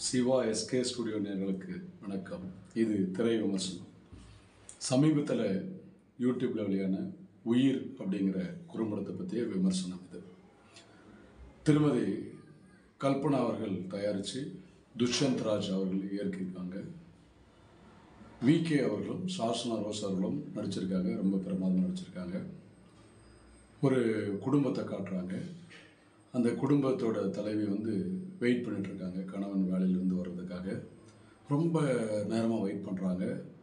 Siva SK studio நேர்களுக்கு வணக்கம் இது திரை விமர்சனம் சமீபத்தில் யூடியூப்ல வெளியான உயிர் அப்படிங்கிற குறும்படத்தை பற்றிய விமர்சனம் இது திருமதி கல்பனா அவர்கள் தயாரித்து துஷ்யந்த் ராஜ் அவர்கள் இயக்கியிருக்காங்க விகே அவர்களும் சாசனா ரோஸ் அவர்களும் நடிச்சிருக்காங்க ரொம்ப பிரமாதம் நடிச்சிருக்காங்க ஒரு குடும்பத்தை காட்டுறாங்க அந்த குடும்பத்தோட தலைவி வந்து வெயிட் பண்ணிட்டு இருக்காங்க கணவன் வேலையிலேருந்து வர்றதுக்காக ரொம்ப நேரமாக வெயிட் பண்ணுறாங்க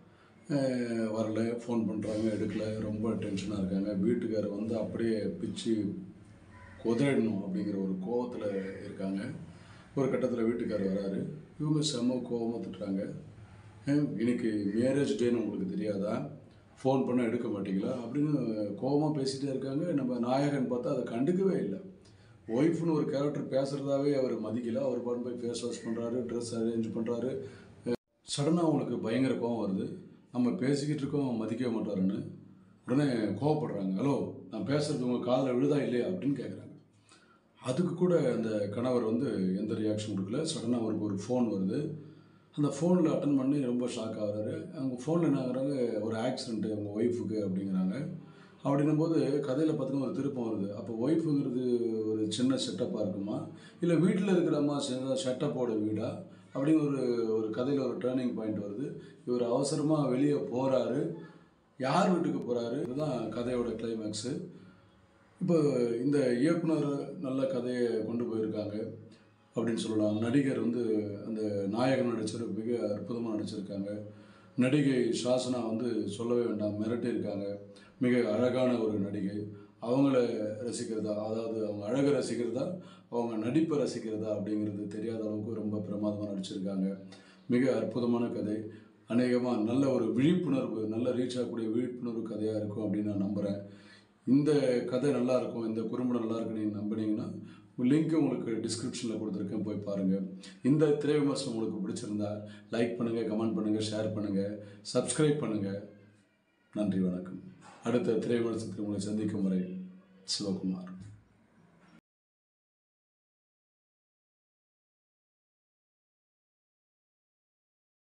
வரல ஃபோன் பண்ணுறாங்க எடுக்கல ரொம்ப டென்ஷனாக இருக்காங்க வீட்டுக்காரர் வந்து அப்படியே பிச்சு குதறணும் அப்படிங்கிற ஒரு கோவத்தில் இருக்காங்க ஒரு கட்டத்தில் வீட்டுக்காரர் வராரு இவங்க செம்ம கோவமாக திட்டுறாங்க "ஏன், இன்னைக்கு மேரேஜ் டேன்னு உங்களுக்கு தெரியாதா ஃபோன் பண்ண எடுக்க மாட்டீங்களா அப்படின்னு கோவமாக பேசிகிட்டே இருக்காங்க நம்ம நாயகன் பார்த்தா அதை கண்டுக்கவே இல்லை ஒய்ஃப்னு ஒரு கேரக்டர் பேசுகிறதாவே அவர் மதிக்கல அவர் பாட்டு போய் ஃபேஸ் வாஷ் பண்ணுறாரு ட்ரெஸ் அரேஞ்ச் பண்ணுறாரு சடனாக அவங்களுக்கு பயங்கர கோவம் வருது நம்ம பேசிக்கிட்டு இருக்கோம் மதிக்கவே மாட்டாருன்னு உடனே கோவப்படுறாங்க ஹலோ நான் பேசுறது உங்கள் காதில் விழுதா இல்லையா அப்படின்னு கேட்குறாங்க அதுக்கு கூட அந்த கணவர் வந்து எந்த ரியாக்ஷன் கொடுக்கல சடனாக அவருக்கு ஒரு ஃபோன் வருது அந்த ஃபோனில் அட்டன் பண்ணி ரொம்ப ஷாக் ஆகுறாரு அவங்க ஃபோனில் என்ன ஆகுறாங்க ஒரு ஆக்சிடென்ட்டு அவங்க ஒய்ஃபுக்கு அப்படிங்கிறாங்க அப்படின்னும் போது கதையில் பார்த்தீங்கன்னா ஒரு திருப்பம் வருது அப்போ ஒய்ஃபுங்கிறது ஒரு சின்ன செட்டப்பாக இருக்குமா இல்லை வீட்டில் இருக்கிற அம்மா சேர்ந்த செட்டப்போட வீடா அப்படின்னு ஒரு ஒரு கதையில் ஒரு டேர்னிங் பாயிண்ட் வருது இவர் அவசரமாக வெளியே போகிறாரு யார் வீட்டுக்கு போகிறாரு இதுதான் கதையோட கிளைமேக்ஸு இப்போ இந்த இயக்குனர் நல்ல கதையை கொண்டு போயிருக்காங்க அப்படின்னு சொல்லலாம் நடிகர் வந்து அந்த நாயகன் நடிச்சர் மிக அற்புதமாக நடிச்சிருக்காங்க நடிகை சாசனா வந்து சொல்லவே வேண்டாம் மிரட்டி இருக்காங்க மிக அழகான ஒரு நடிகை அவங்கள ரசிக்கிறதா அதாவது அவங்க அழகை ரசிக்கிறதா அவங்க நடிப்பை ரசிக்கிறதா அப்படிங்கிறது தெரியாத அளவுக்கு ரொம்ப பிரமாதமாக நடிச்சிருக்காங்க மிக அற்புதமான கதை அநேகமாக நல்ல ஒரு விழிப்புணர்வு நல்ல ரீச் ஆகக்கூடிய விழிப்புணர்வு கதையாக இருக்கும் அப்படின்னு நான் நம்புகிறேன் இந்த கதை நல்லா இருக்கும் இந்த குறும்படம் நல்லா இருக்குன்னு நீங்கள் நம்பினீங்கன்னா லிங்க் உங்களுக்கு டிஸ்கிரிப்ஷனில் கொடுத்துருக்கேன் போய் பாருங்கள் இந்த திரை விமர்சனம் உங்களுக்கு பிடிச்சிருந்தா லைக் பண்ணுங்கள் கமெண்ட் பண்ணுங்கள் ஷேர் பண்ணுங்கள் சப்ஸ்கிரைப் பண்ணுங்கள் நன்றி வணக்கம் அடுத்த திரை விமர்சனத்தில் உங்களை சந்திக்கும் வரை சிவகுமார்